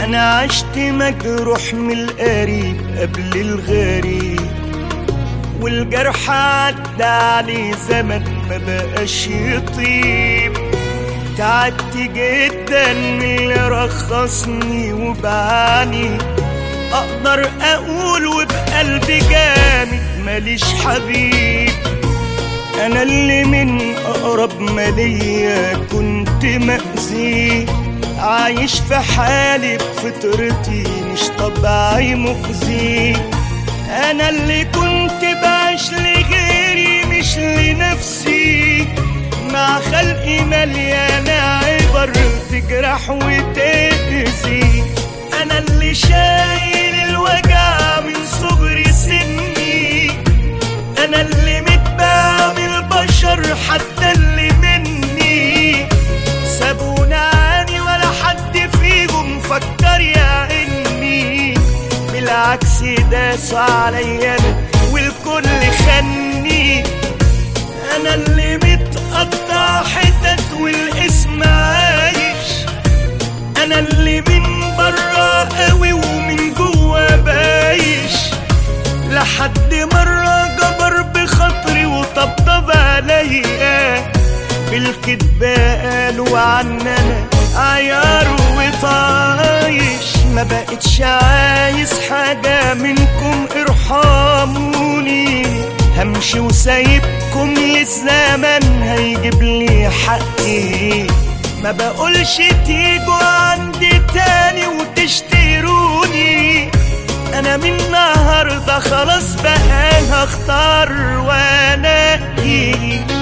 انا عشت مجروح من القريب قبل الغريب والجرح عدى عليه زمن ما بقاش يطيب تعبت جدا من اللي رخصني وبعاني اقدر اقول وبقلبي جامد ماليش حبيب انا اللي من اقرب ما ليا كنت مأذي عايش في حالي بفطرتي مش طبعي مخزي انا اللي كنت بعيش لغيري مش لنفسي مع خلقي مليانة عبر تجرح وتأذي انا اللي شايل الوجع من صغر سني انا اللي متباع من البشر حتى اللي مني سابونا عني ولا حد فيهم فكر يا اني بالعكس داسوا عليا انا والكل خني انا اللي متقطع حتت والاسم عايش انا اللي من برا قوي ومن جوا بايش لحد مرة جبر بخاطري وطبطب عليا بالكدب قالوا عننا عيار وطايش ما بقتش عايز حاجة منكم ارحموني همشي وسايبكم للزمن هيجيب لي حقي ما بقولش تيجوا عندي تاني وتشتروني انا من النهارده خلاص بقى هختار وانقي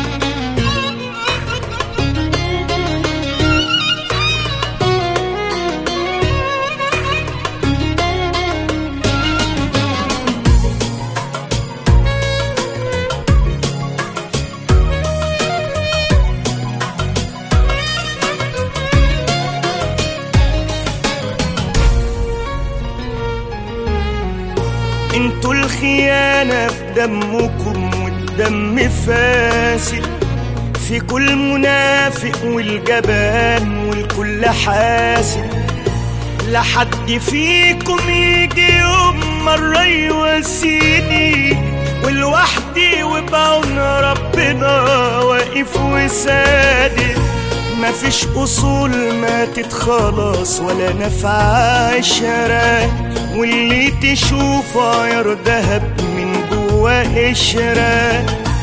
انتوا الخيانة في دمكم والدم فاسد في كل منافق والجبان والكل حاسد لحد فيكم يجي يوم مرة يواسيني ولوحدي وبعون ربنا واقف وسادد مفيش اصول ماتت خلاص ولا نفع عشرة واللي تشوفه عيار دهب من جوا قشرة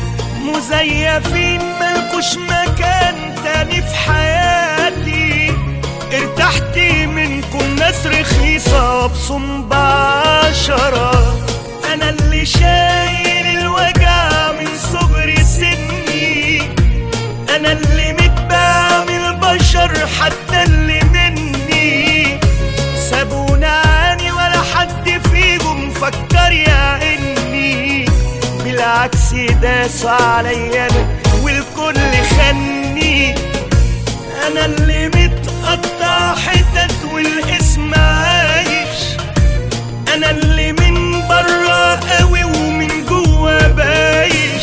مزيفين ملكوش مكان تاني في حياتي ارتحت منكم ناس رخيصة وابصم بعشرة انا اللي شايل الوجع من صغر سني انا اللي متباع من البشر حتى اللي مني سابونا عني ولا حد فيهم فكر يا اني بالعكس داسوا عليا انا والكل خني انا اللي متقطع حتت والاسم عايش انا اللي من برا قوي ومن جوا بايش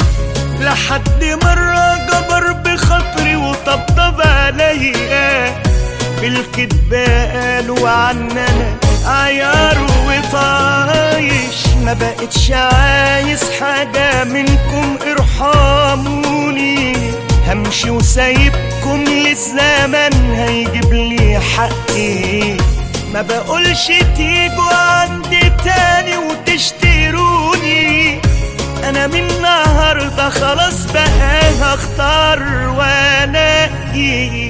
لحد مرة جبر بخاطري وطبطب عليا بالكدب قالوا عننا عيار وطايش ما بقتش عايز حاجة منكم ارحموني همشي وسايبكم للزمن هيجيب لي حقي ما بقولش تيجوا عندي تاني وتشتروني انا من النهارده خلاص بقى هختار وانقي